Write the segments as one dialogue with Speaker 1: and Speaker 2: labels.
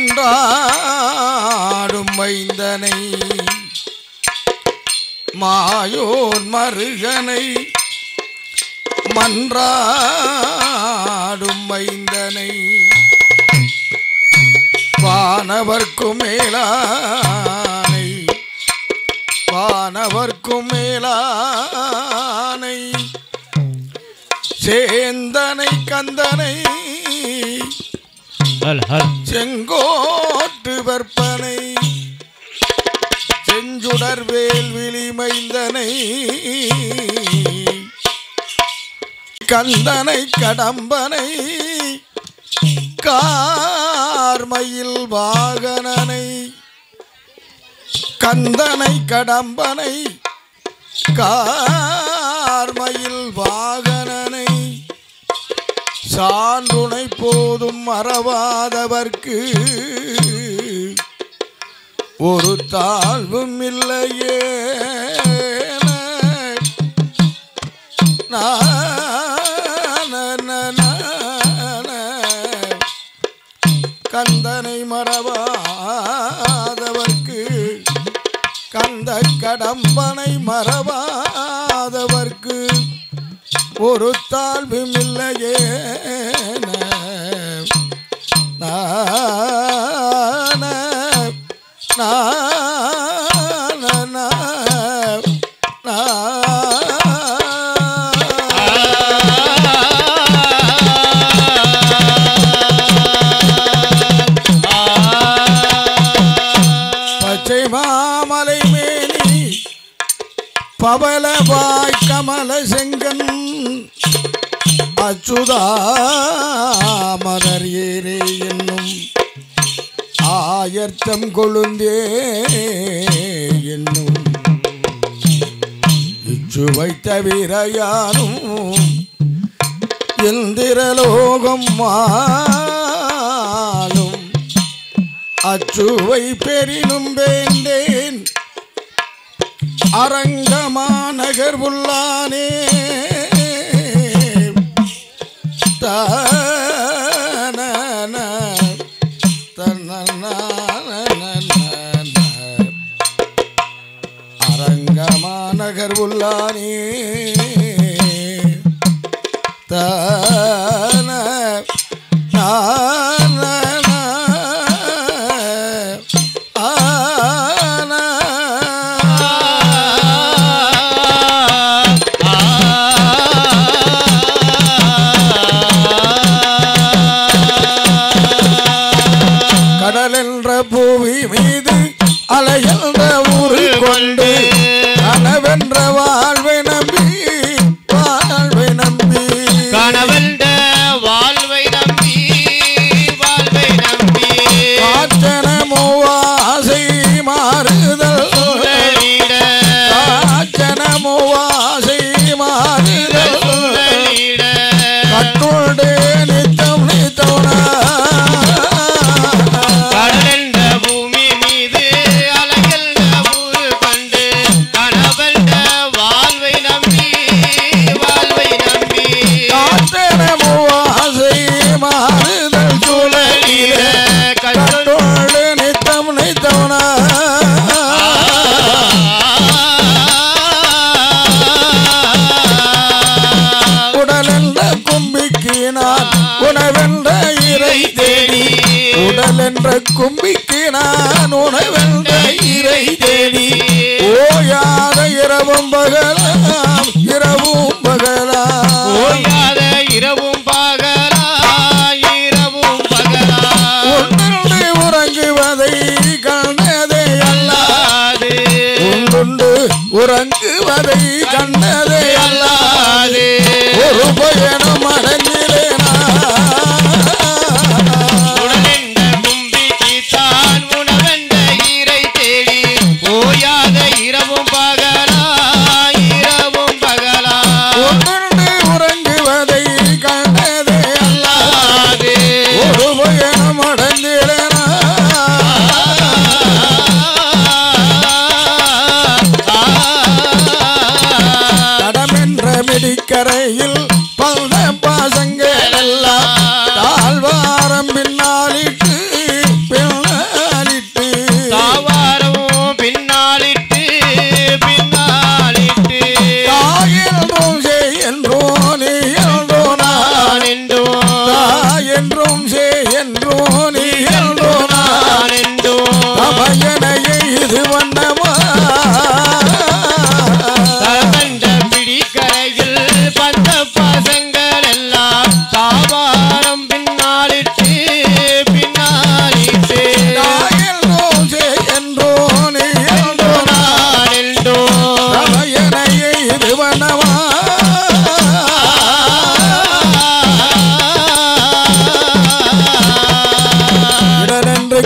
Speaker 1: மன்றாடும் மைந்தனை மாயோன் மருகனை மன்றாடும் மைந்தனை வானவர்க்கும் மேலானை வானவர்க்கும் மேலானை சேந்தனை கந்தனை
Speaker 2: ஹல் ஹல்
Speaker 1: செங்கோட்டு வெற்பனை செஞ்சுடர் வேல் விழிமைந்தனை கந்தனை கடம்பனை கார்மயில் வாகனனை கந்தனை கடம்பனை கார்மயில் வாகனனை சான்றுணை போதும் மறவாதவர்க்கு ஒரு தாழ்வும் இல்லையே கந்தனை மறவாதவர்க்கு கந்த கடம்பனை மறவாதவர்க்கு ஒரு தாழ்வும் இல்லையே பச்சை மாமலை மேனி பவளவாய் கமல செங்கன் அச்சுதாமலர் ஏரே என்னும் ஆயர்த்தம் கொழுந்தே என்னும் இச்சு வைத்த வீரையானும் இந்திரலோகம் மாலும் அச்சுவை பெரினும் வேண்டேன் அரங்கமாநகர் உள்ளானே தனன, தனன, அரங்கமாநகர் உள்ளானே தன கடல் என்ற பூவி மீது அலையென்ற ஊரு கொண்டு கனவென்ற வாழ்வை நம்பி வாழ்வை நம்பி
Speaker 2: கணவன்ட வாழ்வை நம்பி வாழ்வை நம்பி
Speaker 1: காற்றன மூவாசை மாறுதல்
Speaker 2: உங்களிட
Speaker 1: காற்றன மூவாசை மாறுதல்
Speaker 2: உங்களிட
Speaker 1: கட்டுண்டு நித்தம் நித்தோனா
Speaker 2: கடலென்ற பூமி மீது அலையல்ல ஊரு கண்டு கணவன்ட வாழ்வை நம்பி வாழ்வை நம்பி
Speaker 1: காற்றன மூவாசை மாறுதல் சூழலிலே
Speaker 2: கட்டோடு
Speaker 1: கட்டோடு நித்தம் நித்தோனா உடலென்ற கும்பிக்கு நான் உணவென்ற இறை தேடி உடலென்ற கும்பிக்கு நான் உணவென்ற இறை தேடி ஓயாத இரவும் பகலாம் இரவும் பகலாம்
Speaker 2: ஓயாத இரவும் பகலா இரவும் பகலா
Speaker 1: உண்டு உறங்குவதை கண்டதே அல்ல
Speaker 2: அல்லாது
Speaker 1: உண்டு உறங்குவதை கண்டதே அல்ல
Speaker 2: அல்லாது
Speaker 1: ஒரு பயணம் அடைந்திலேனா
Speaker 2: உடனென்ற கும்பிக்குத்தான் உணவென்ற ஈரை தேடி ஓயாத இரவும் பகலா இரவும் பகலா
Speaker 1: உண்டு உறங்குவதை கண்டதே அல்ல
Speaker 2: அல்லாது
Speaker 1: ஒரு பயணம் அடைந்திலேனா
Speaker 2: ஆ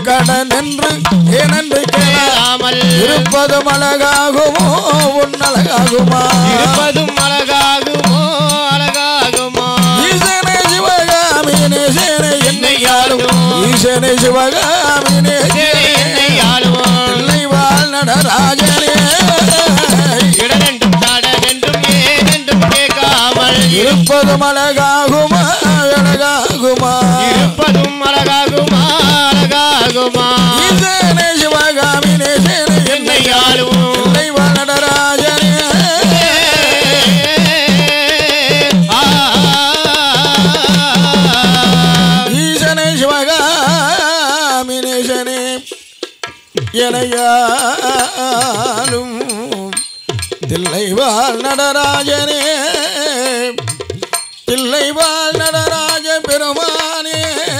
Speaker 1: கடன் என்று ஏனென்று கேளா
Speaker 2: கேளாமல்
Speaker 1: இருப்பதும் அழகாகுமோ உன் அழகாகுமா
Speaker 2: இருப்பதும் அழகாகுமோ அழகாகுமோ
Speaker 1: ஈசனே சிவகாமி நேசனே என்னை ஆளும் ஈசனே சிவகாமி நேசனே
Speaker 2: என்னை ஆளுவோம்
Speaker 1: என்னை வாழ் நடராஜனே
Speaker 2: இடனென்றும் தடனென்றும் ஏனென்றும் கேட்காமல்
Speaker 1: இருப்பதும் அழகாகுமா அழகாகுமா
Speaker 2: இருப்பதும் அழகாகுமா அழகாகுமா
Speaker 1: ஈசனே சிவகாமி நேசனே
Speaker 2: என்னை
Speaker 1: என்னை
Speaker 2: ஆளுவோம்
Speaker 1: என்னை வாழ் நடராஜனே ஈசனே சிவகாமி நேசனே எனையாலும் தில்லைவாழ் நடராஜனே தில்லைவாழ் நடராஜ பெருமானே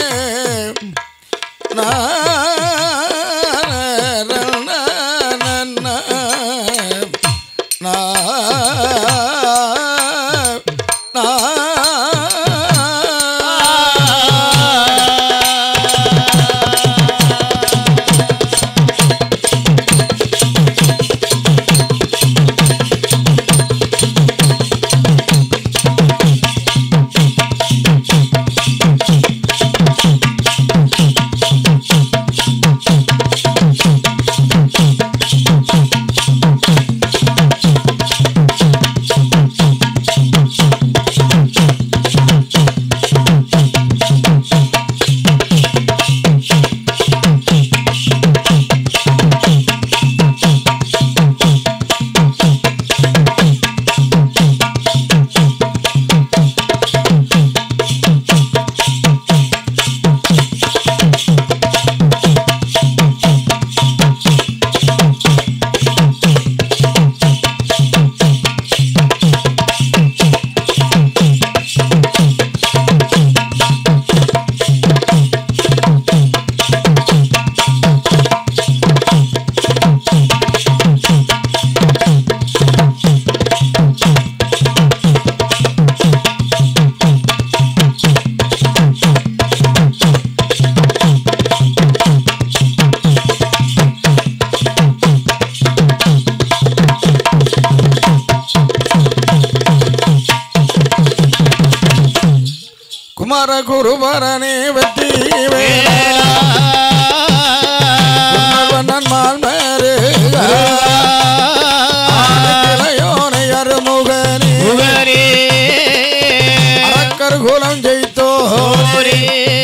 Speaker 1: குமார குருபரனே வெற்றி வேலவனன் மால்மரு இளையோனை அருமுகனே அரக்கர் குலம் ஜெயித்தோனே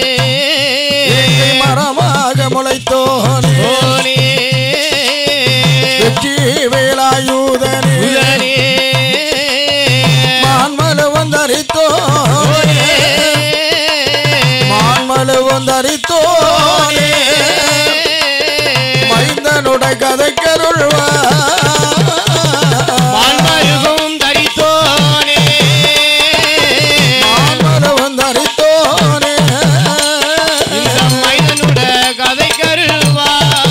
Speaker 1: மரமாக முளைத்தோனே வெற்றி வேலாயுதனே மான்மலு வந்தரித்தோனே மான்மலு வந்தரித்தோனே மைந்தனுடைய கதை கருள்வா மான்மலு வந்தரித்தோனே
Speaker 2: கதை கருவா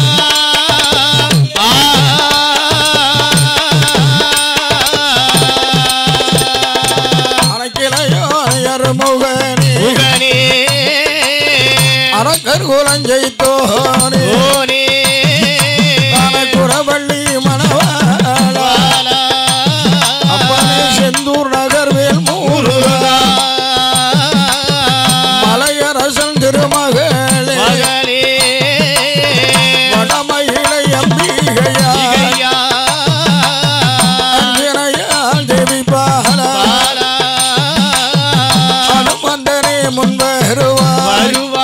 Speaker 1: அணைக்கிளையோனை அருமுகனே
Speaker 2: முகனே
Speaker 1: அரக்கர் குலம் ஜெயித்தோனே
Speaker 2: ஓனே
Speaker 1: குரவள்ளி மணவாளா அப்பனே செந்தூர் நகர்வேல் முருகா மலையரசன் திருமகளே
Speaker 2: மகளே
Speaker 1: வடமயிலை அம்பிகையா
Speaker 2: இகையா
Speaker 1: அஞ்சனையால் தேவி பாலா
Speaker 2: பாலா
Speaker 1: அனுமந்தனே முன்வருவா
Speaker 2: வருவா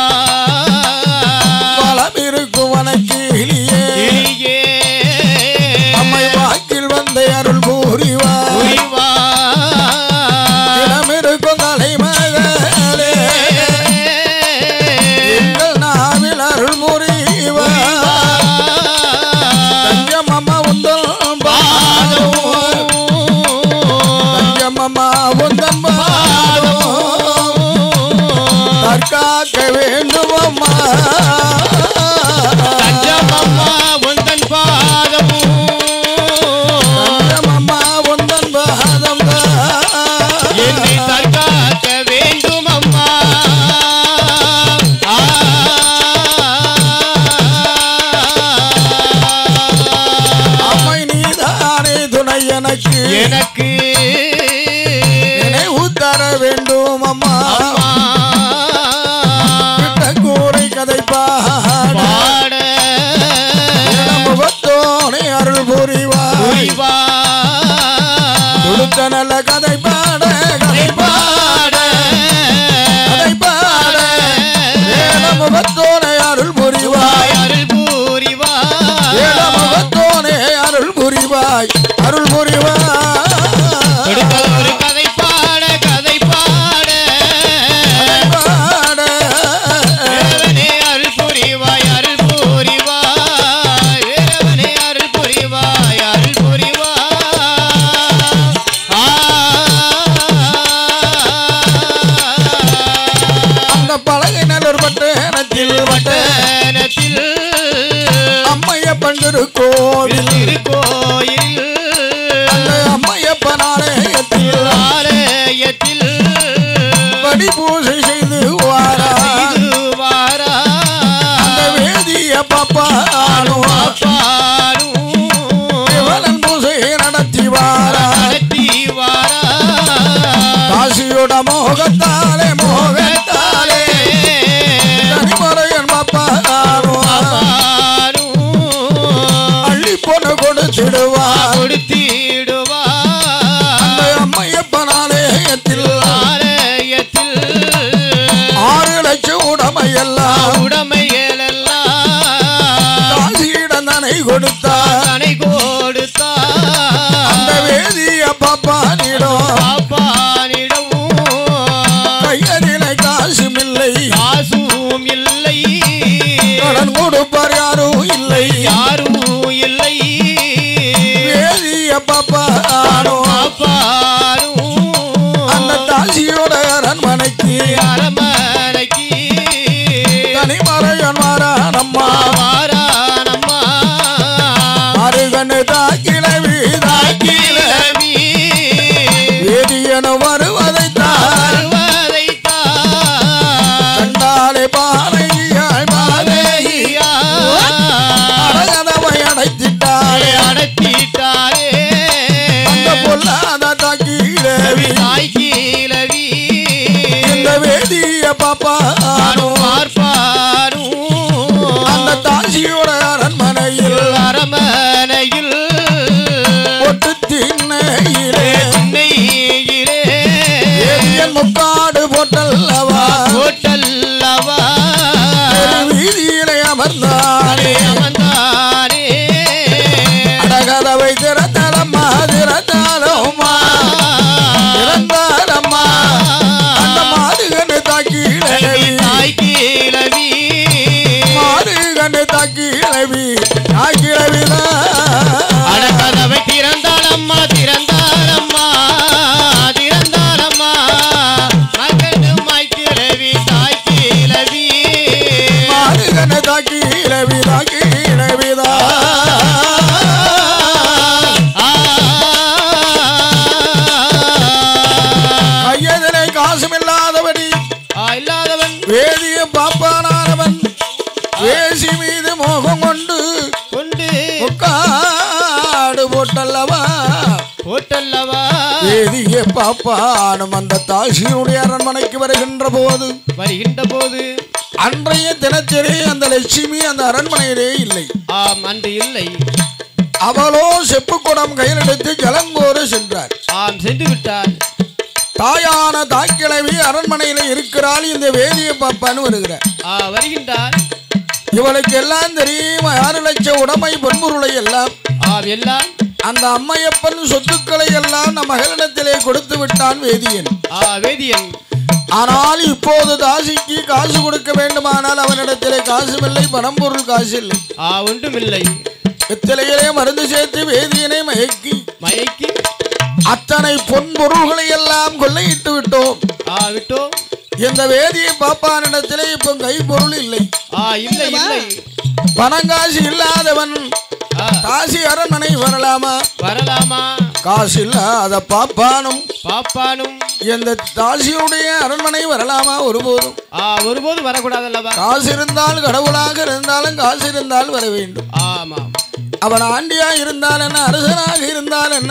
Speaker 1: வளம் இருக்கும் வனக்கிளியே
Speaker 2: கிளியே
Speaker 1: அம்மை வாக்கில் வந்த அருள் பூரிவா
Speaker 2: உரிவா
Speaker 1: இடம் இருக்கும் தலைமகளே எங்கள் நாவில் அருள் புரிவா தஞ்சம் அம்மா உந்தல் பாதம் தஞ்சம் அம்மா உந்தன் பாதம் தற்காக்க வேண்டும் அம்மா
Speaker 2: தஞ்சமம்மா உந்தன் பாதமும்
Speaker 1: தஞ்சம் அம்மா உந்தன் பாதம்
Speaker 2: என்னை தற்காக்க வேண்டும் அம்மா ஆ எனக்கு
Speaker 1: நினைவு தர வேண்டும் அம்மா
Speaker 2: அம்மா
Speaker 1: கிட்ட கூரை கதை பாட
Speaker 2: பாட
Speaker 1: முகத்தோனை அருள் புரிவாய்
Speaker 2: புரிவா
Speaker 1: கொடுத்த நல்ல கதை பாட கதை பாட கதை பாட வேத முகத்தோனை அருள் புரிவாய்
Speaker 2: அருள் புரிவா
Speaker 1: வேத முகத்தோனை அருள் புரிவாய் அருள் புரிவாய்
Speaker 2: கொடுத்த ஒரு கதை பாட கதை பாட
Speaker 1: கதை பாட
Speaker 2: வேறவனே அருள் புரிவாய் அருள் புரிவாய் வேறவனே அருள் புரிவாய் அருள் புரிவாய்
Speaker 1: அந்த பழகை நல்லூர் பட்டணத்தில் வட்ட
Speaker 2: பட்டணத்தில்
Speaker 1: அம்மையப்பன் திருக்கோவில்
Speaker 2: திருக்கோயில்
Speaker 1: அந்த அம்மையப்பன் ஆலயத்தில்
Speaker 2: ஆலயத்தில்
Speaker 1: படி பூஜை செய்து வாரா
Speaker 2: இது வாரா
Speaker 1: அந்த வேதிய பாப்பானும்
Speaker 2: பாப்பாரும்
Speaker 1: சிவனன் பூஜை நடத்தி வாரா
Speaker 2: நடத்தி வாரா
Speaker 1: காசியோட மோகத்தாலே மோகத்தாலே தனிமறையன் பாப்பானும் அள்ளி பொண்ணு கொடுத்திடுவார்
Speaker 2: கொடுத்திடுவா
Speaker 1: அந்த அம்மையப்பன் ஆலயத்தில்
Speaker 2: ஆலயத்தில்
Speaker 1: ஆறு லட்சம் உடமையெல்லாம்
Speaker 2: உடமைகளெல்லாம்
Speaker 1: காசியிடம் தானே கொடுத்தார்
Speaker 2: தனை கொடுத்தா
Speaker 1: அந்த வேதிய பாப்பானிடம்
Speaker 2: பாப்பானிடமும்
Speaker 1: கையறிலை காசுமில்லை
Speaker 2: காசும் இல்லை
Speaker 1: கடன் கொடுப்பார் யாரும் இல்லை
Speaker 2: யாரும் இல்லை
Speaker 1: வேதிய பாப்பானோ
Speaker 2: பாப்பாரும்
Speaker 1: அந்த தாசியோட அரண்மனைக்கு
Speaker 2: அரமனைக்கு
Speaker 1: தனிமறையன் மாறானம்மா
Speaker 2: வாரானம்மா
Speaker 1: அருகனு தாக்கிழவி தாக்கில
Speaker 2: கிளவி
Speaker 1: வேதியனு வருவதைத்தான் கண்டாலே பாறையாய் பாதையா அடகதவை அடைத்திட்டாரே அந்த பொல்லாத தாக்கிழவி இந்த வேதிய பாப்பானோ அந்த தாசியோட அரண்மனையில் ஒட்டு திண்ணையிலே வேதியன் முக்காடு போட்டல்லவா வீதியிலே அமர்ந்தானே அடகதவை திறந்தாலம்மா திறந்தாலம்மா திறந்தாலம்மா அந்த மாடுகன்னு தாக்கிழவி மாடுகன்னு தாக்கிழவி தாக்கிழவிதான்
Speaker 2: அடக்கதவை திறந்தாளம்மா திறந்தாளம்மா திறந்தாளம்மா மகனு மாய்க்கிழவி தாய்க்கிழவி
Speaker 1: மாடுகன்னு தாக்கிழவி தாக்கிழவிதான் கையதிலே காசுமில்லாதபடி
Speaker 2: இல்லாதவன்
Speaker 1: வேதிய பாப்பானானவன் வேசி மீது மோகம் கொண்டு
Speaker 2: கொண்டு
Speaker 1: முக்காடு போட்டல்லவா
Speaker 2: போட்டல்லவா
Speaker 1: வேதிய பாப்பானும் அந்த தாசியுடைய அரண்மனைக்கு வருகின்ற போது
Speaker 2: வருகின்ற போது
Speaker 1: அன்றைய தினத்திலே அந்த லட்சுமி அந்த அரண்மனையிலே இல்லை
Speaker 2: ஆம் அன்று இல்லை
Speaker 1: அவளோ செப்புக்குடம் கையில் எடுத்து ஜலங்கோடு சென்றார்
Speaker 2: ஆம் சென்று விட்டார்
Speaker 1: தாயான தாக்கிழவி அரண்மனையில இருக்கிறாள் இந்த வேதிய பாப்பான்னு வருகிறார்
Speaker 2: ஆ வருகின்றார்
Speaker 1: இவளுக்கு எல்லாம் தெரியும் ஆறு லட்சம் உடைமை பொன்பொருளை எல்லாம்
Speaker 2: ஆம் எல்லாம்
Speaker 1: அந்த அம்மையப்பன் சொத்துக்களை எல்லாம் நம் மகளிடத்திலே கொடுத்து விட்டான் வேதியன்
Speaker 2: ஆ வேதியன்
Speaker 1: ஆனால் இப்போது தாசிக்கு காசு கொடுக்க வேண்டுமானால் அவனிடத்திலே காசுமில்லை பணம் பொருள் காசு இல்லை
Speaker 2: ஆ ஒன்றுமில்லை
Speaker 1: இத்திலையிலே மருந்து சேர்த்து வேதியனை மயக்கி
Speaker 2: மயக்கி
Speaker 1: அத்தனை பொன் பொருள்களை எல்லாம் கொள்ளையிட்டு விட்டோம்
Speaker 2: ஆ விட்டோ
Speaker 1: இந்த வேதியை பாப்பானிடத்திலே இப்போ கைப்பொருள் இல்லை
Speaker 2: ஆ இல்லை இல்லை
Speaker 1: பணங்காசு இல்லாதவன்
Speaker 2: ஆ
Speaker 1: காசி அரண்மனை வரலாமா
Speaker 2: வரலாமா
Speaker 1: காசு இல்லாத பாப்பானும்
Speaker 2: பாப்பானும்
Speaker 1: இந்த தாசியுடைய அரண்மனை வரலாமா ஒருபோதும்
Speaker 2: ஆ ஒருபோது வரக்கூடாதல்லவா
Speaker 1: காசு இருந்தால் கடவுளாக இருந்தாலும் காசு இருந்தால் வர வேண்டும்
Speaker 2: ஆமாம்
Speaker 1: அவன் ஆண்டியா இருந்தால் என்ன அரசனாக இருந்தால் என்ன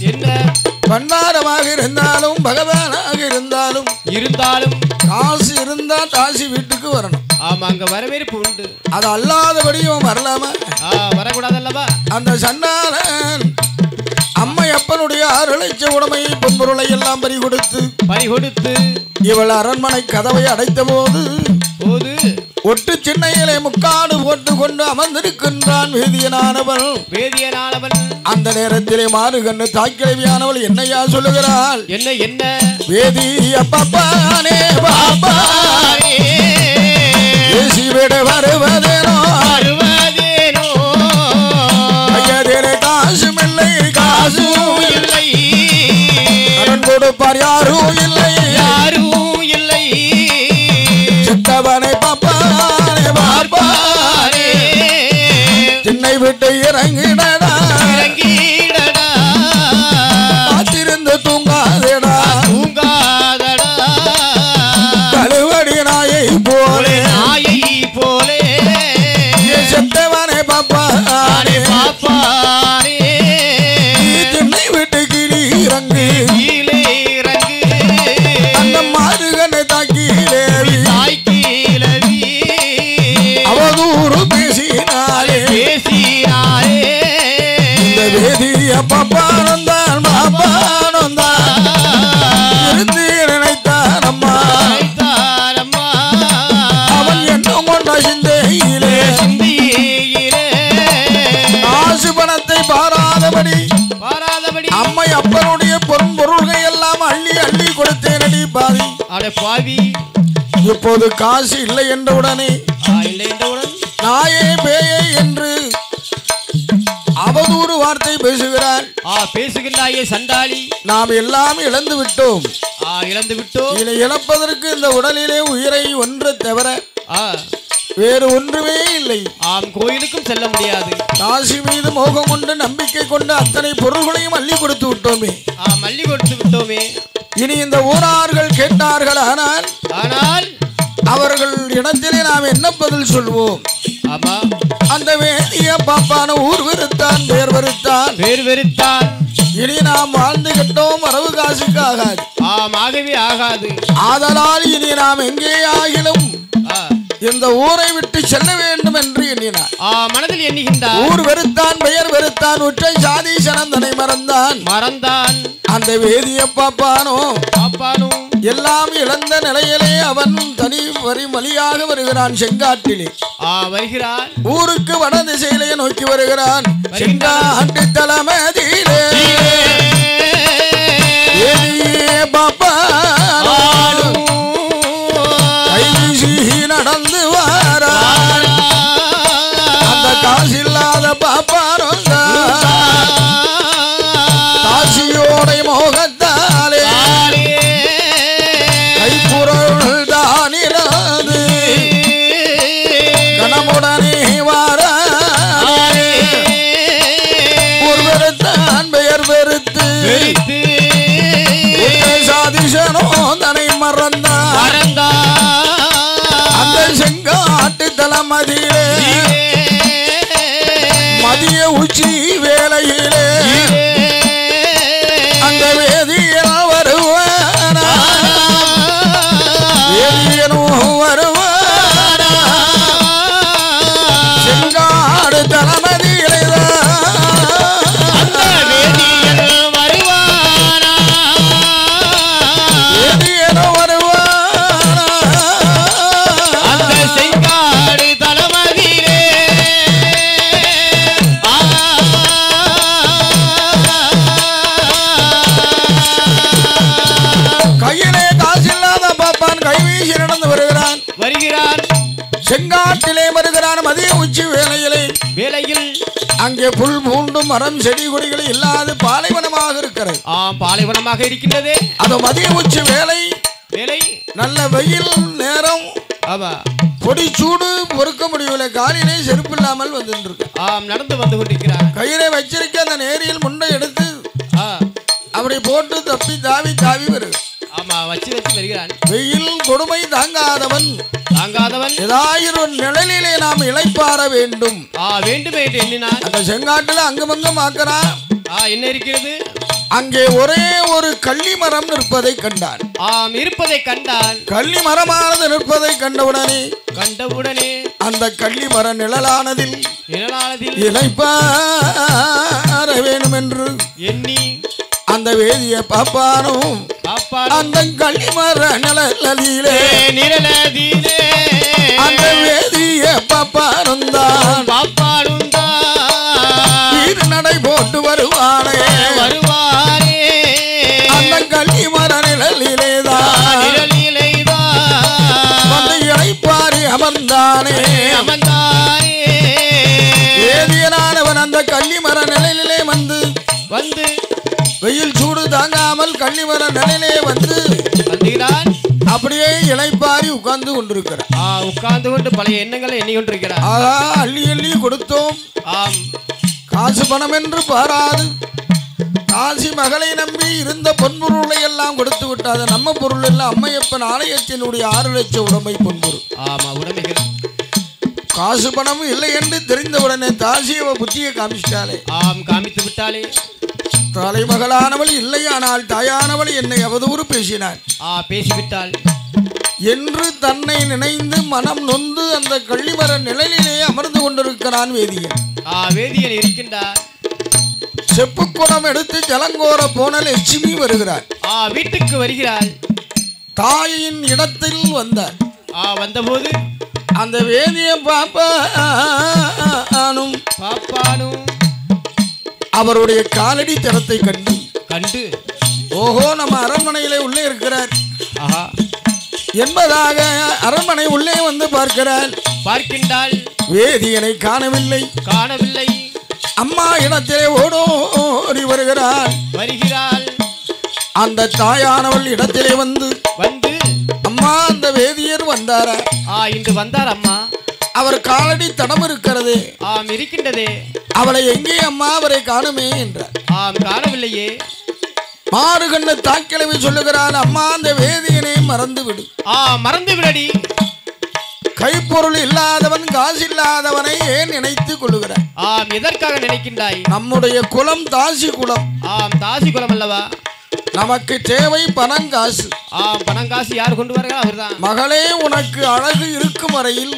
Speaker 2: என்ன
Speaker 1: பண்டாரமாக இருந்தாலும் பகவானாக இருந்தாலும்
Speaker 2: இருந்தாலும்
Speaker 1: காசு இருந்தா தாசி வீட்டுக்கு வரணும்
Speaker 2: ஆமா அங்க வரவேற்பு உண்டு
Speaker 1: அது அல்லாதபடியும் வரலாமா
Speaker 2: ஆ வரக்கூடாதல்லவா
Speaker 1: அந்த சண்டாளன் அம்மை அப்பனுடைய ஆறு லட்ச உடைமை பொன்பொருளை எல்லாம் பறி கொடுத்து
Speaker 2: பறி கொடுத்து
Speaker 1: இவள் அரண்மனை கதவை அடைத்த போது
Speaker 2: போது
Speaker 1: ஒட்டு சின்னையிலே முக்காடு போட்டு கொண்டு அமர்ந்திருக்கின்றான் வேதியனானவள்
Speaker 2: வேதியனானவன்
Speaker 1: அந்த நேரத்திலே மாறுகண்ணு தாய்க்கிழவியானவள் என்னையா சொல்லுகிறாள்
Speaker 2: என்ன என்ன
Speaker 1: வேதிய பப்பானே பாப்பா
Speaker 2: ஆரே,
Speaker 1: பேசி விட வருவதேனோ
Speaker 2: வருவதேனோ
Speaker 1: கையதிலே காசும் இல்லை காசும் இல்லை
Speaker 2: இல்லை
Speaker 1: கடன் கொடுப்பார் யாரும் இல்லை
Speaker 2: யாரும் இல்லை
Speaker 1: சித்தவனை பாப்பானே பாப்பா
Speaker 2: பார்ப்பாரே
Speaker 1: சின்னை விட்டு இறங்கிடடா
Speaker 2: இறங்கிடடா
Speaker 1: காத்திருந்து தூங்காதேடா
Speaker 2: தூங்காதடா
Speaker 1: கழுவடி நாயை போலே
Speaker 2: நாயை போலே
Speaker 1: செத்தவனை பாப்பானே
Speaker 2: ஆனே பாப்பாரே
Speaker 1: சின்னை விட்டு கிளி இறங்கு
Speaker 2: கீழே இறங்கு
Speaker 1: அந்த மாறுகனை தாக்கி தேவி
Speaker 2: தாய் கீழவி
Speaker 1: அவதூறு பேசினாலே
Speaker 2: பேசினாரே
Speaker 1: இந்த வேதிய பாப்பானந்தான் பாப்பானந்தான் இருந்து நினைத்தான் அம்மா
Speaker 2: தாரம்மா
Speaker 1: அவன் என்ன கொண்ட சிந்தையிலே
Speaker 2: சிந்தியிலே
Speaker 1: காசு பணத்தை பாராதபடி
Speaker 2: பாராதபடி
Speaker 1: அம்மை அப்பனுடைய பொன் பொருள்கள் எல்லாம் அள்ளி அள்ளி கொடுத்தேனடி பாதி
Speaker 2: அட பாவி
Speaker 1: இப்போது காசு இல்லை என்றவுடனே
Speaker 2: ஆ, இல்லை என்றவுடன்
Speaker 1: நாயே பேயே என்று அவதூறு வார்த்தை பேசுகிறாள்
Speaker 2: ஆ பேசுகின்றாயே சண்டாளி
Speaker 1: நாம் எல்லாம் இழந்து விட்டோம்
Speaker 2: ஆ இழந்து விட்டோம்
Speaker 1: இதை இழப்பதற்கு இந்த உடலிலே உயிரை ஒன்று தவிர
Speaker 2: ஆ
Speaker 1: வேறு ஒன்றுமே இல்லை
Speaker 2: ஆம் கோயிலுக்கும் செல்ல முடியாது
Speaker 1: காசி மீது மோகம் கொண்டு நம்பிக்கை கொண்டு அத்தனை பொருள்களையும் அள்ளி கொடுத்து விட்டோமே
Speaker 2: ஆ மல்லி கொடுத்து விட்டோமே
Speaker 1: இனி இந்த ஊரார்கள் கேட்டார்கள் ஆனால்
Speaker 2: ஆனால்
Speaker 1: அவர்கள் இடத்திலே நாம் என்ன பதில் சொல்வோம்
Speaker 2: ஆமா
Speaker 1: அந்த வேதிய பாப்பான ஊர் வெறுத்தான் பேர் வெறுத்தான்
Speaker 2: வேறு வெறுத்தான்
Speaker 1: இனி நாம் வாழ்ந்து கட்டோம் வரவு காசுக்கு ஆகாது
Speaker 2: ஆம் ஆகவே ஆகாது
Speaker 1: ஆதலால் இனி நாம் எங்கே ஆகிலும்
Speaker 2: ஆ,
Speaker 1: இந்த ஊரை விட்டு செல்ல வேண்டும் என்று எண்ணினார்
Speaker 2: ஆ மனதில் எண்ணுகின்றார்
Speaker 1: ஊர் வெறுத்தான் பெயர் வெறுத்தான் உற்றை சாதி சனந்தனை மறந்தான்
Speaker 2: மறந்தான்
Speaker 1: அந்த வேதிய பாப்பானோ
Speaker 2: பாப்பானும்
Speaker 1: எல்லாம் இழந்த நிலையிலே அவன் தனி வரி வழியாக வருகிறான் செங்காட்டிலே
Speaker 2: ஆ வருகிறார்
Speaker 1: ஊருக்கு வட திசையிலே நோக்கி வருகிறான் செங்காட்டு தலைமதியிலே வேதிய பாப்பானோ கைவீசி நடந்து வாரா அந்த காசில்லாத பாப்பானோ காசியோட மோகத்தாலே கைப்புறல் தானிராது கணமுடனே வாரா ஊர் வெறுத்தான் பெயர் வெறுத்து உன்னை சாதிசனோ தனை மறந்தான் அந்த செங்காட்டு தலைமதியிலே மதிய உச்சி வேளையிலே அந்த வேதியன் வருவானா வேதியனும் வருவானா செங்காடு தலைமதியிலே வேதியனும் வருவானா கையிலே காசில்லாத பாப்பான் கைவீசி நடந்து வருகிறான்
Speaker 2: வருகிறார்
Speaker 1: செங்காட்டிலே வருகிறான் மதிய உச்சி வேளையிலே
Speaker 2: வேலையில்
Speaker 1: அங்கே புல் பூண்டும் மரம் செடி கொடிகள் இல்லாது பாலைவனமாக இருக்கிறது
Speaker 2: ஆம் பாலைவனமாக இருக்கின்றதே
Speaker 1: அது மதிய உச்சி வேலை
Speaker 2: வேலை
Speaker 1: நல்ல வெயில் நேரம்
Speaker 2: ஆமா
Speaker 1: பொடி சூடு பொறுக்க முடியவில்லை காலிலே செருப்பு இல்லாமல் வந்துருக்கு
Speaker 2: ஆம் நடந்து வந்து கொண்டிருக்கிறார்
Speaker 1: கையிலே வச்சிருக்க அந்த நேரியில் முண்டை எடுத்து
Speaker 2: ஆ,
Speaker 1: அப்படி போட்டு தப்பி தாவி தாவி வருது
Speaker 2: ஆமா வச்சு வச்சு வருகிறான்
Speaker 1: வெயில் கொடுமை தாங்காதவன்
Speaker 2: தாங்காதவன்
Speaker 1: ஏதாயிரம் நிழலிலே நாம் இளைப்பாற வேண்டும்
Speaker 2: ஆ வேண்டுமே என்று எண்ணினான்
Speaker 1: அந்த செங்காட்டுல அங்குமங்கும் ஆக்குறான்
Speaker 2: ஆ என்ன இருக்கிறது
Speaker 1: அங்கே ஒரே ஒரு கள்ளி மரம் நிற்பதை கண்டான்
Speaker 2: ஆம் இருப்பதை கண்டால்
Speaker 1: கள்ளி மரமானது நிற்பதை கண்டவுடனே
Speaker 2: கண்டவுடனே
Speaker 1: அந்த கள்ளி மர நிழலானதில்
Speaker 2: நிழலானதில்
Speaker 1: இலைப்பார வேணும் என்று
Speaker 2: எண்ணி
Speaker 1: அந்த வேதிய பாப்பானும்
Speaker 2: பாப்பா
Speaker 1: அந்த கள்ளி மர நிழலிலே
Speaker 2: நிழலதிலே
Speaker 1: அந்த வேதிய பாப்பானும் தான்
Speaker 2: பாப்பாடுந்தா
Speaker 1: வீடு நடை போட்டு வருவானே
Speaker 2: வருவாரே
Speaker 1: அந்த கள்ளி மர நிழலிலே தான்
Speaker 2: நிழலிலைதான்
Speaker 1: வந்து இலைப்பாரி அமர்ந்தானே
Speaker 2: அமர்ந்தாரே
Speaker 1: வேதியனானவன் அந்த கள்ளி மர நிழலிலே வந்து
Speaker 2: வந்து
Speaker 1: வெயில் சூடு தாங்காமல் கள்ளி மர நிழலிலே வந்து
Speaker 2: வந்துகிறான்
Speaker 1: அப்படியே இலைப்பாரி உட்கார்ந்து கொண்டிருக்கிறார்
Speaker 2: ஆ உட்கார்ந்து கொண்டு பழைய எண்ணங்களை எண்ணி கொண்டிருக்கிறார்
Speaker 1: ஆகா அள்ளி அள்ளி கொடுத்தோம்
Speaker 2: ஆம்
Speaker 1: காசு பணம் என்று பாராது காசி மகளை நம்பி இருந்த பொன்பொருளை எல்லாம் கொடுத்து விட்டாது நம்ம பொருள் எல்லாம் அம்மையப்பன் ஆலயத்தினுடைய ஆறு லட்சம் உடைமை பொன்பொருள்
Speaker 2: ஆமா உடமைகள்
Speaker 1: காசு பணம் இல்லை என்று தெரிந்தவுடனே தாசியவ புத்தியை காமிச்சிட்டாளே
Speaker 2: ஆம் காமித்து விட்டாலே
Speaker 1: தலைமகளானவள் இல்லையானால் தாயானவள் என்னை அவதூறு பேசினாள்
Speaker 2: ஆ பேசிவிட்டாள்
Speaker 1: என்று தன்னை நினைந்து மனம் நொந்து அந்த கள்ளிமர நிழலிலே அமர்ந்து கொண்டிருக்கிறான் வேதியன்
Speaker 2: ஆ வேதியன் இருக்கின்றார்
Speaker 1: செப்புக்குடம் எடுத்து ஜலங்கோர போன லட்சுமி வருகிறார்
Speaker 2: ஆ வீட்டுக்கு வருகிறாள்
Speaker 1: தாயின் இடத்தில் வந்தார்
Speaker 2: ஆ வந்தபோது
Speaker 1: அந்த வேதிய பாப்பானும்
Speaker 2: பாப்பானும்
Speaker 1: அவருடைய காலடி தரத்தை கண்டு
Speaker 2: கண்டு
Speaker 1: ஓஹோ நம்ம அரண்மனையிலே உள்ளே இருக்கிறார்
Speaker 2: ஆஹா
Speaker 1: என்பதாக அரண்மனை உள்ளே வந்து பார்க்கிறார்
Speaker 2: பார்க்கின்றாள்
Speaker 1: வேதியனை காணவில்லை
Speaker 2: காணவில்லை
Speaker 1: அம்மா இடத்திலே ஓடோடி வருகிறாள்
Speaker 2: வருகிறாள்
Speaker 1: அந்த தாயானவள் இடத்திலே வந்து
Speaker 2: வந்து
Speaker 1: அம்மா அந்த வேதியர் வந்தாரா
Speaker 2: ஆ இன்று வந்தார் அம்மா
Speaker 1: அவர் காலடி தடம் இருக்கிறது
Speaker 2: ஆம் இருக்கின்றதே
Speaker 1: அவளை எங்கே அம்மா அவரை காணுமே என்றார்
Speaker 2: ஆம் காணவில்லையே
Speaker 1: மாறு கண்ணு தாக்கிழவி சொல்லுகிறாள் அம்மா அந்த வேதியனை மறந்து விடு
Speaker 2: ஆ மறந்து விடடி
Speaker 1: கைப்பொருள் இல்லாதவன் காசு இல்லாதவனை ஏன் நினைத்து கொள்ளுகிறார்
Speaker 2: ஆம் எதற்காக நினைக்கின்றாய்
Speaker 1: நம்முடைய குலம் தாசி குலம்
Speaker 2: ஆம் தாசி குலம் அல்லவா
Speaker 1: நமக்கு தேவை பணம் காசு
Speaker 2: ஆம் பணம் காசு யார் கொண்டு வருகிறார் அவர்தான்
Speaker 1: மகளே உனக்கு அழகு இருக்கும் வரையில்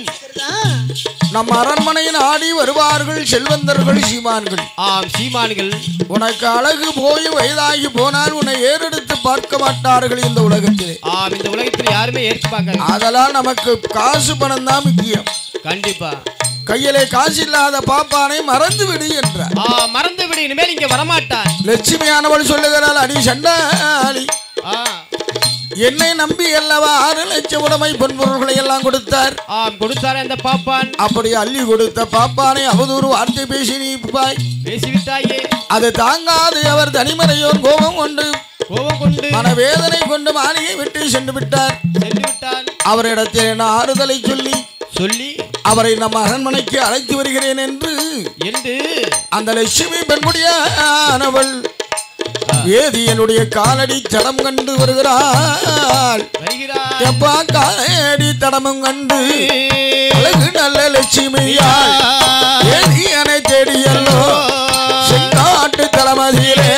Speaker 1: நம் அரண்மனையில் ஆடி வருவார்கள் செல்வந்தர்கள் சீமான்கள்
Speaker 2: ஆம் சீமான்கள்
Speaker 1: உனக்கு அழகு போய் வயதாகி போனால் உன்னை ஏறெடுத்து பார்க்க மாட்டார்கள் இந்த உலகத்திலே
Speaker 2: ஆம் இந்த உலகத்தில் யாருமே ஏற்க பார்க்க
Speaker 1: அதெல்லாம் நமக்கு காசு பணம் தான் முக்கியம்
Speaker 2: கண்டிப்பா
Speaker 1: கையிலே காசு இல்லாத பாப்பானை மறந்து விடு என்றார்
Speaker 2: ஆ மறந்து விடு இனிமேல் இங்க வரமாட்டான்
Speaker 1: லட்சுமியானவள் சொல்லுகிறாள் அடி சண்டாளி
Speaker 2: ஆ
Speaker 1: என்னை நம்பி அல்லவா ஆறு லட்சம் உடைமை பொன்பொருள்களை எல்லாம் கொடுத்தார்
Speaker 2: ஆம் கொடுத்தாரே அந்த பாப்பான்
Speaker 1: அப்படி அள்ளி கொடுத்த பாப்பானை அவதூறு வார்த்தை பேசி நீ பாய்
Speaker 2: பேசிவிட்டாயே
Speaker 1: அது தாங்காது அவர் தனிமறையோர் கோபம் கொண்டு
Speaker 2: கோபம் கொண்டு
Speaker 1: மனவேதனை கொண்டு மாளிகை விட்டு சென்று விட்டார்
Speaker 2: சென்று விட்டான்
Speaker 1: அவரிடத்தில் என்ன ஆறுதலை சொல்லி
Speaker 2: சொல்லி
Speaker 1: அவரை நம் அரண்மனைக்கு அழைத்து வருகிறேன் என்று
Speaker 2: என்று
Speaker 1: அந்த லட்சுமி பெண்முடியானவள் வேதியனுடைய காலடி தடம் கண்டு வருகிறாள்
Speaker 2: வருகிறார்
Speaker 1: எப்பா காலடி தடமும் கண்டு அழகு நல்ல லட்சுமியாள் வேதியனை தேடியல்லோ செங்காட்டு தளமதியிலே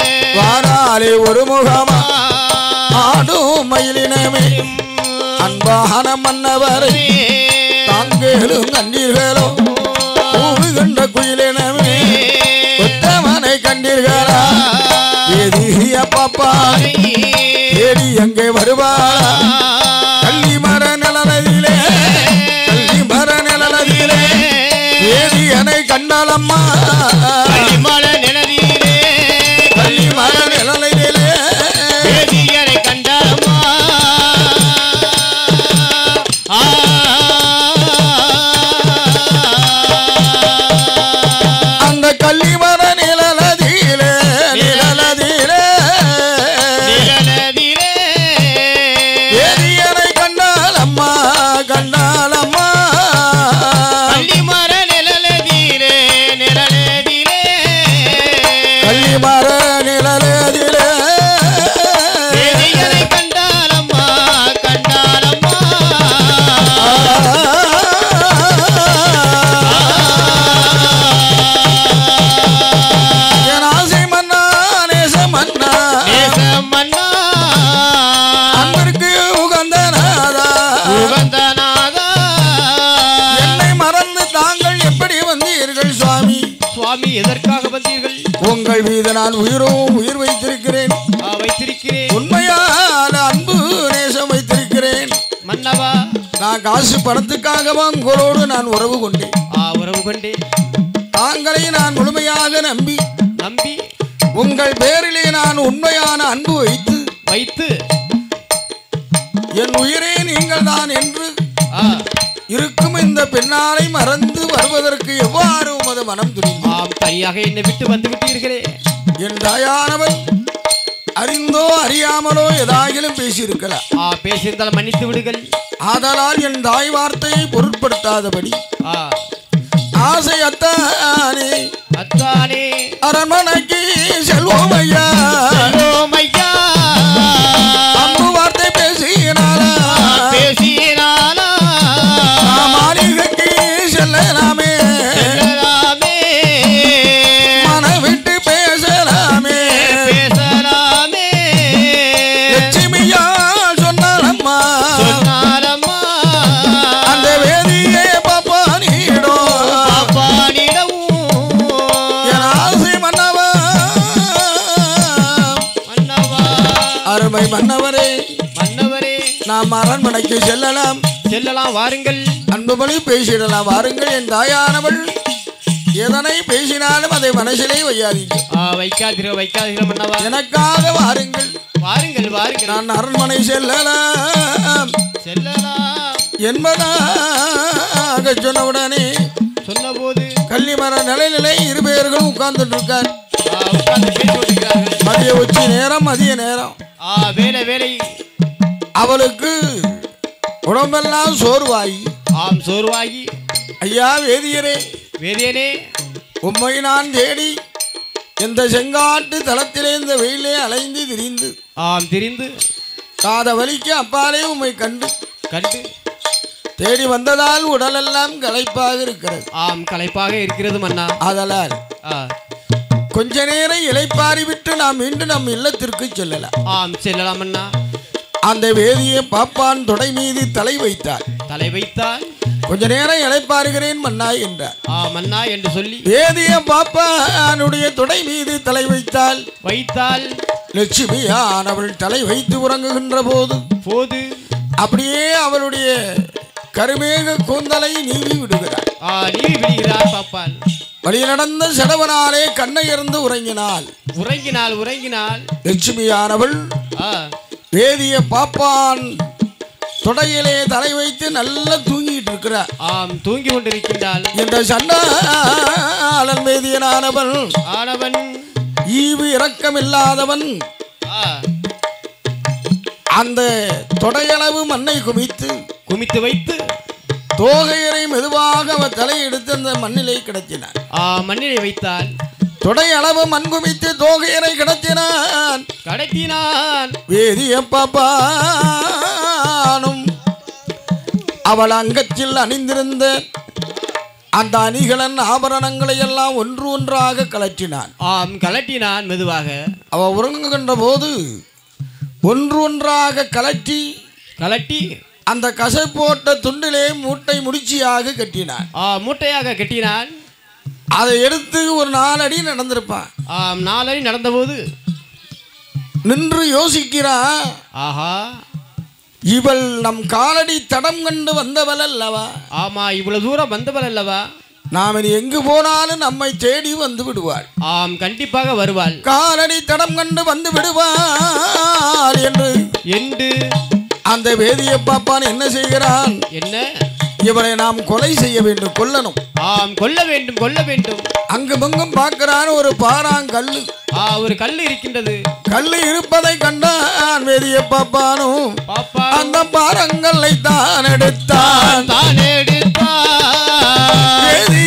Speaker 1: வாராலே ஒரு முகமா ஆடும் மயிலினமே அன்பான மன்னவரை தாங்கேலும் கண்டீர்களோ கூவுகின்ற குயிலினமே உத்தமனை கண்டீர்களா வேதிய பாப்பா தேடி எங்கே வருவாளா கள்ளி மர நிலனதிலே கள்ளி மர நிலனதிலே வேதியனை கண்டாலம்மா
Speaker 2: மலை நிலவிலே
Speaker 1: கள்ளி மர நிலனதிலே
Speaker 2: வேதியரை கண்டாமா ஆ
Speaker 1: அந்த கள்ளி மர நிலனதிலே நிலனதிலே
Speaker 2: நிழலதிலே
Speaker 1: வேதியனை கண்டாலம்மா கண்டாலம்மா
Speaker 2: பள்ளி மர நிழலதிலே நிழலதிலே சுவாமி எதற்காக வந்தீர்கள்
Speaker 1: உங்கள் மீது நான் உயிரோ உயிர் வைத்திருக்கிறேன்
Speaker 2: ஆ, வைத்திருக்கிறேன்
Speaker 1: உண்மையான அன்பு நேசம் வைத்திருக்கிறேன்
Speaker 2: மன்னவா
Speaker 1: நான் காசு பணத்துக்காகவா உங்களோடு நான் உறவு கொண்டேன்
Speaker 2: ஆ உறவு கொண்டே
Speaker 1: தாங்களை நான் முழுமையாக நம்பி
Speaker 2: நம்பி
Speaker 1: உங்கள் பேரிலே நான் உண்மையான அன்பு வைத்து
Speaker 2: வைத்து
Speaker 1: என் உயிரே நீங்கள் தான் என்று
Speaker 2: ஆ
Speaker 1: இருக்கும் இந்த பெண்ணாரை மறந்து வருவதற்கு எவ்வாறு உமது மனம் துணிந்து
Speaker 2: ஆம் தனியாக என்னை விட்டு வந்து விட்டீர்களே
Speaker 1: என் தாயானவள் அறிந்தோ அறியாமலோ ஏதாகிலும் பேசியிருக்கலாம்
Speaker 2: ஆ பேசியிருந்தால் மன்னித்து விடுங்கள்
Speaker 1: ஆதலால் என் தாய் வார்த்தையை பொருட்படுத்தாதபடி
Speaker 2: ஆ
Speaker 1: ஆசை அத்தானே
Speaker 2: அத்தானே
Speaker 1: அரண்மனைக்கு செல்வோம் ஐயா
Speaker 2: செல்வோம் ஐயா
Speaker 1: அன்பு வார்த்தை பேசினாலா
Speaker 2: பேசினாலா
Speaker 1: நாம் மாளிகைக்கு செல்லலாமே
Speaker 2: செல்லலாமே
Speaker 1: மன விட்டு பேசலாமே
Speaker 2: பேசலாமே
Speaker 1: லட்சுமியா சொன்னாலம்மா
Speaker 2: சொன்னாலம்மா
Speaker 1: அந்த வேதியே பாப்பா நீடும்
Speaker 2: பாப்பானிடமும்
Speaker 1: என் ஆசை மன்னவா
Speaker 2: மன்னவா
Speaker 1: அருமை மன்னவரே
Speaker 2: மன்னவரே
Speaker 1: நாம் அரண்மனைக்கு செல்லலாம்
Speaker 2: செல்லலாம் வாருங்கள்
Speaker 1: அன்புமொழி பேசிடலாம் வாருங்கள் என் தாயானவள் எதனை பேசினாலும் அதை மனசிலே வையாதீங்க
Speaker 2: ஆ வைக்காதீர வைக்காதீர மன்னவா
Speaker 1: எனக்காக வாருங்கள்
Speaker 2: வாருங்கள் வாருங்கள்
Speaker 1: நான் அரண்மனை செல்லலாம்
Speaker 2: செல்லலாம்
Speaker 1: என்பதாக சொன்னவுடனே
Speaker 2: சொன்னபோது
Speaker 1: கள்ளிமர நிலையிலே இரு பேர்களும் உட்கார்ந்துட்டு இருக்கார்
Speaker 2: ஆ, உட்கார்ந்து பேசிக் கொண்டிருக்கிறார்கள்
Speaker 1: மதிய உச்சி நேரம் மதிய நேரம்
Speaker 2: ஆ வேலை வேலை
Speaker 1: அவளுக்கு உடம்பெல்லாம் சோர்வாகி
Speaker 2: ஆம் சோர்வாகி
Speaker 1: ஐயா வேதியரே
Speaker 2: வேதியனே
Speaker 1: உம்மை நான் தேடி இந்த செங்காட்டு தளத்திலே இந்த வெயிலே அலைந்து திரிந்து
Speaker 2: ஆம் திரிந்து
Speaker 1: காத வலிக்கு அப்பாலே உம்மை கண்டு
Speaker 2: கண்டு
Speaker 1: தேடி வந்ததால் உடலெல்லாம் களைப்பாக இருக்கிறது
Speaker 2: ஆம் களைப்பாக இருக்கிறது மன்னா
Speaker 1: ஆதலால்
Speaker 2: ஆ
Speaker 1: கொஞ்ச நேரம் இளைப்பாரி விட்டு நாம் மீண்டும் நம் இல்லத்திற்கு செல்லலாம்
Speaker 2: ஆம் செல்லலாம் மன்னா
Speaker 1: அந்த வேதியை பாப்பான் தொடை மீது தலை வைத்தார்
Speaker 2: தலை வைத்தால்
Speaker 1: கொஞ்ச நேரம் இளைப்பாருகிறேன் மன்னா என்றார்
Speaker 2: ஆ மன்னா என்று சொல்லி
Speaker 1: வேதிய பாப்பானுடைய தொடை மீது தலை வைத்தால்
Speaker 2: வைத்தால்
Speaker 1: லட்சுமியானவள் தலை வைத்து உறங்குகின்ற போது
Speaker 2: போது
Speaker 1: அப்படியே அவளுடைய கருமேக கூந்தலை நீவி விடுகிறார்
Speaker 2: ஆ நீவி விடுகிறார் பாப்பால்
Speaker 1: வழி நடந்த செடவனாலே கண்ணையர்ந்து உறங்கினாள்
Speaker 2: உறங்கினாள் உறங்கினாள்
Speaker 1: லட்சுமியானவள்
Speaker 2: ஆ
Speaker 1: வேதிய பாப்பான் தொடையிலே தலை வைத்து நல்லா தூங்கிட்டு இருக்கிறார்
Speaker 2: ஆம் தூங்கி கொண்டிருக்கின்றாள்
Speaker 1: என்ற சண்டாளன் வேதியனானவன்
Speaker 2: ஆனவன்
Speaker 1: ஈவு இரக்கமில்லாதவன்
Speaker 2: ஆ
Speaker 1: அந்த தொடையளவு மண்ணை குமித்து
Speaker 2: குமித்து வைத்து
Speaker 1: தோகையரை மெதுவாக அவன் தலையெடுத்து அந்த மண்ணிலே கிடத்தினான்
Speaker 2: ஆ மண்ணிலே வைத்தால்
Speaker 1: தொடையளவு மண் குமித்து தோகையரை கிடத்தினான்
Speaker 2: கடத்தினான்
Speaker 1: வேதிய பாப்பானும் அவள் அங்கத்தில் அணிந்திருந்த அந்த அணிகலன் ஆபரணங்களை எல்லாம் ஒன்று ஒன்றாக கலற்றினான்
Speaker 2: ஆம் கலட்டினான் மெதுவாக
Speaker 1: அவ உறங்குகின்ற போது ஒன்று ஒன்றாக கலற்றி
Speaker 2: கலட்டி
Speaker 1: அந்த கசை போட்ட துண்டிலே மூட்டை முடிச்சியாக கட்டினான்
Speaker 2: ஆ மூட்டையாக கட்டினான்
Speaker 1: அதை எடுத்து ஒரு நாலடி நடந்திருப்பான்
Speaker 2: ஆம் நாளை நடந்தபோது
Speaker 1: நின்று யோசிக்கிறான்
Speaker 2: ஆஹா
Speaker 1: இவள் நம் காலடி தடம் கண்டு வந்தவள் அல்லவா
Speaker 2: ஆமா இவ்வளவு தூரம் வந்தவள் அல்லவா
Speaker 1: நாம் இனி எங்கு போனாலும் நம்மை தேடி வந்து விடுவாள்
Speaker 2: ஆம் கண்டிப்பாக வருவாள்
Speaker 1: காலடி தடம் கண்டு வந்து விடுவாள் என்று
Speaker 2: என்று
Speaker 1: அந்த வேதிய பாப்பான் என்ன செய்கிறான்
Speaker 2: என்ன
Speaker 1: இவளை நாம் கொலை செய்ய வேண்டும் கொல்லணும்
Speaker 2: ஆம் கொல்ல வேண்டும் கொல்ல வேண்டும்
Speaker 1: அங்குமங்கும் பார்க்கிறான் ஒரு பாறாங்கல்லு
Speaker 2: ஆ ஒரு கல் இருக்கின்றது
Speaker 1: கல்லு இருப்பதை கண்டான் வேதிய பாப்பானும்
Speaker 2: பாப்பா
Speaker 1: அந்த பாறங்களை தான் எடுத்தான்
Speaker 2: தான் எடுத்தான்
Speaker 1: வேதிய